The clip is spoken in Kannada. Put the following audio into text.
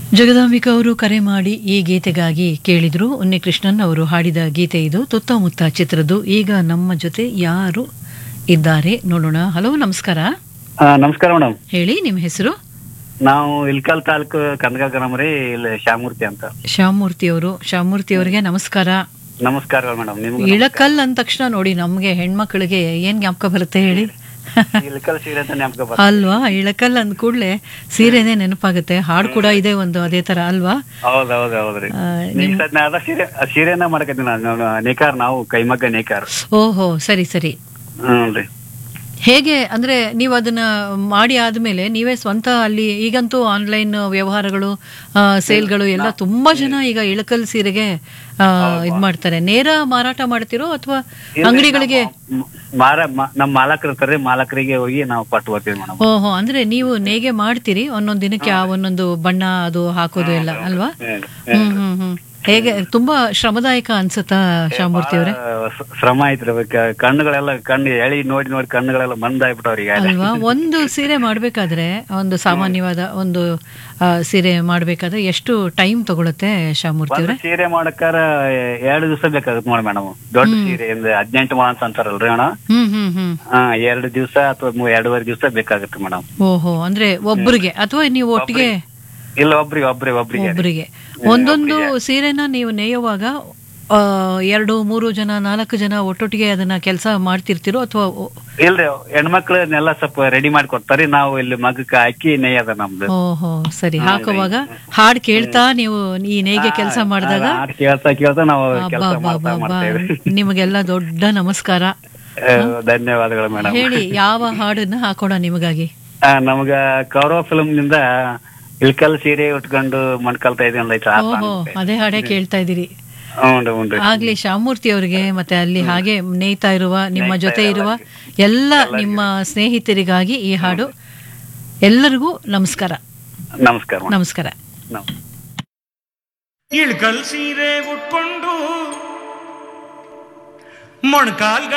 ಜಗದಾಂಬಿಕಾ ಅವರು ಕರೆ ಮಾಡಿ ಈ ಗೀತೆಗಾಗಿ ಕೇಳಿದ್ರು ಉನ್ನಿಕೃಷ್ಣನ್ ಅವರು ಹಾಡಿದ ಗೀತೆ ಇದು ತುತ್ತಮುತ್ತ ಚಿತ್ರದ್ದು ಈಗ ನಮ್ಮ ಜೊತೆ ಯಾರು ಇದ್ದಾರೆ ನೋಡೋಣ ಹಲೋ ನಮಸ್ಕಾರ ಆ, ನಮಸ್ಕಾರ ಮೇಡಮ್ ಹೇಳಿ ನಿಮ್ಮ ಹೆಸರು ನಾವು ಇಲ್ಕಲ್ ತಾಲೂಕು ಕಂದಗ ಗ್ರಾಮ ರೀ ಇಲ್ಲಿ ಶ್ಯಾಮೂರ್ತಿ ಅಂತ ಶ್ಯಾಮೂರ್ತಿ ಅವರು ಶ್ಯಾಮೂರ್ತಿ ಅವರಿಗೆ ನಮಸ್ಕಾರ ನಮಸ್ಕಾರಗಳು ಮೇಡಮ್ ನಿಮ್ಗೆ ಇಳಕಲ್ ಅಂದ ತಕ್ಷಣ ನೋಡಿ ನಮ್ಗೆ ಹೆಣ್ಮಕ್ಳಿಗೆ ಏನ್ ಜ್ಞಾಪಕ ಬರುತ್ತೆ ಹೇಳಿ ಇಲ್ಕಲ್ ಸೀರೆ ಅಂತ ನೆನಪು ಬರ್ತದೆ ಅಲ್ವಾ ಇಳಕಲ್ ಅಂದ ಕೂಡ್ಲೆ ಸೀರೆನೇ ನೆನಪಾಗುತ್ತೆ ಹಾಡು ಕೂಡ ಇದೆ ಒಂದು ಅದೇ ತರ ಅಲ್ವಾ ಹೌದ್ ಹೌದ್ ಹೌದ್ರಿ ಆ, ಈಗ ಸದ್ಯ ಅದ ಸೀರೆ ಆ ಸೀರೆನ ಮಾಡಕತ್ತೀನಿ ನಾನು ನೇಕಾರ್ ನಾವು ಕೈಮಗ್ಗ ನೇಕಾರ್ ಓಹೋ ಸರಿ ಸರಿ ಹ್ಞೂ ರೀ ಹೇಗೆ ಅಂದ್ರೆ ನೀವು ಅದನ್ನ ಮಾಡಿ ಆದ್ಮೇಲೆ ನೀವೇ ಸ್ವಂತ ಅಲ್ಲಿ ಈಗಂತೂ ಆನ್ಲೈನ್ ವ್ಯವಹಾರಗಳು ಆ, ಸೇಲ್ಗಳು ಎಲ್ಲ ತುಂಬಾ ಜನ ಈಗ ಇಳಕಲ್ ಸೀರೆಗೆ ಆ, ಇದ್ ಮಾಡ್ತಾರೆ ನೇರ ಮಾರಾಟ ಮಾಡ್ತಿರೋ ಅಥವಾ ಅಂಗಡಿಗಳಿಗೆ ಮ್- ಮಾರ ಮ- ನಮ್ಮ ಮಾಲಕರು ಇರ್ತಾರೆ ಮಾಲಕರಿಗೆ ಹೋಗಿ ನಾವು ಪಟ್ಟು ಬರ್ತೀವಿ ಮೇಡಮ್ ಓಹೋ ಅಂದ್ರೆ ನೀವು ನೇಗೆ ಮಾಡ್ತೀರಿ ಒಂದೊಂದ್ ದಿನಕ್ಕೆ ಆ ಒಂದೊಂದು ಬಣ್ಣ ಅದು ಹಾಕೋದು ಎಲ್ಲ ಅಲ್ವಾ ಹ್ಮ್ ಹ್ಮ್ ಹ್ಮ್ ಹೇಗೆ ತುಂಬಾ ಶ್ರಮದಾಯಕ ಅನ್ಸುತ್ತಾ ಶಾಮೂರ್ತಿ ಅವರೇ ಶ್ರಮ ಐತ್ರಿ ಅದಕ್ಕೆ ಕಣ್ಣುಗಳೆಲ್ಲ ಕಣ್ಣು ಎಳಿ ನೋಡಿ ನೋಡಿ ಕಣ್ಣುಗಳೆಲ್ಲ ಮಂದಾಗ್ಬಿಟ್ಟವ್ರಿ ಈಗ ಅಲ್ವಾ ಒಂದು ಸೀರೆ ಮಾಡ್ಬೇಕಾದ್ರೆ ಒಂದು ಸಾಮಾನ್ಯವಾದ ಒಂದು ಆ, ಸೀರೆ ಮಾಡ್ಬೇಕಾದ್ರೆ ಎಷ್ಟು ಟೈಮ್ ತಗೊಳುತ್ತೆ ಶಾಮೂರ್ತಿ ಒಂದು ಅವರೇ ಸೀರೆ ಮಾಡಕ್ಕಾರ ಎರಡು ದಿವಸ ಬೇಕಾಗುತ್ತೆ ನೋಡಿ ಮೇಡಮ್ ದೊಡ್ಡ ಸೀರೆ ಅಂದ್ರೆ ಹದಿನೆಂಟು ಮೊಳ ಅಂತ ಅಂತಾರಲ್ರಿ ಅಣ್ಣ ಹ್ಮ್ ಹ್ಮ್ ಹ್ಮ್ ಹಾ ಎರಡು ದಿವಸ ಅಥವಾ ಮೂ- ಎರಡೂವರೆ ದಿವಸ ಬೇಕಾಗುತ್ತೆ ಮೇಡಮ್ ಓಹೋ ಅಂದ್ರೆ ಒಬ್ರಿಗೆ ಅಥವಾ ನೀವು ಒಟ್ಟಿಗೆ ಇಲ್ಲ ಒಬ್ರಿಗೆ ಒಬ್ರಿಗೆ ಒಬ್ರಿಗೆ ಒಬ್ರಿಗೆ ಒಂದೊಂದು ಸೀರೆನ ನೀವು ನೇಯುವಾಗ ಆ, ಎರಡು ಮೂರು ಜನ ನಾಲ್ಕು ಜನ ಒಟ್ಟೊಟ್ಟಿಗೆ ಅದನ್ನ ಕೆಲಸ ಮಾಡ್ತಿರ್ತಿರೋ ಅಥವಾ ಒ- ಇಲ್ರಿ ಹೆಣ್ಮಕ್ಳನ್ನೆಲ್ಲ ಸ್ವಲ್ಪ ರೆಡಿ ಮಾಡಿ ಕೊಡ್ತಾರೆ ನಾವು ಇಲ್ಲಿ ಮಗಕ್ಕೆ ಹಾಕಿ ನೇಯದ ನಮ್ದು ಓಹೋ ಸರಿ ಹಾಕುವಾಗ ಹಾಡ್ ಕೇಳ್ತಾ ನೀವು ಈ ನೇಯ್ಗೆ ಕೆಲಸ ಮಾಡಿದಾಗ ಹಾಡ್ ಕೇಳ್ತಾ ಕೇಳ್ತಾ ನಾವು ಕೆಲಸ ಅಬ್ಬಾ, ಮಾಡ್ತಾ ಅಬ್ಬಾ, ಮಾಡ್ತೇವೆ ನಿಮಗೆಲ್ಲ ದೊಡ್ಡ ನಮಸ್ಕಾರ ಆ, ಧನ್ಯವಾದಗಳು ಮೇಡಮ್ ಹೇಳಿ ಯಾವ ಹಾಡನ್ನ ಹಾಕೋಣ ನಿಮಗಾಗಿ ನಮಗ ಕೌರವ ಫಿಲ್ಮ್ ನಿಂದ ಇಳ್ಕಲ್ ಸೀರೆ ಉಟ್ಕೊಂಡು ಮಣ್ಕಲ್ತಾ ಇದೆ ಒಂದೈತೆ ಆ ಓಹೋ ಅದೇ ಹಾಡೇ ಕೇಳ್ತಾ ಇದ್ದೀರಿ ಹ್ಞೂ ಹ್ಞೂ ಆಗ್ಲಿ ಶಾಮೂರ್ತಿ ಅವರಿಗೆ ಮತ್ತೆ ಅಲ್ಲಿ ಹಾಗೆ ನೇಯ್ತಾ ಇರುವ ನಿಮ್ಮ ಜೊತೆ ಇರುವ ಎಲ್ಲ ನಿಮ್ಮ ಸ್ನೇಹಿತರಿಗಾಗಿ ಈ ಹಾಡು ಎಲ್ಲರಿಗೂ ನಮಸ್ಕಾರ ನಮಸ್ಕಾರ ಮೇಡಮ್ ನಮಸ್ಕಾರ ನಮಸ್ಕಾರ ಇಳ್ಕಲ್ ಸೀರೆ ಉಟ್ಕೊಂಡು ಮೊಣಕಾಲ್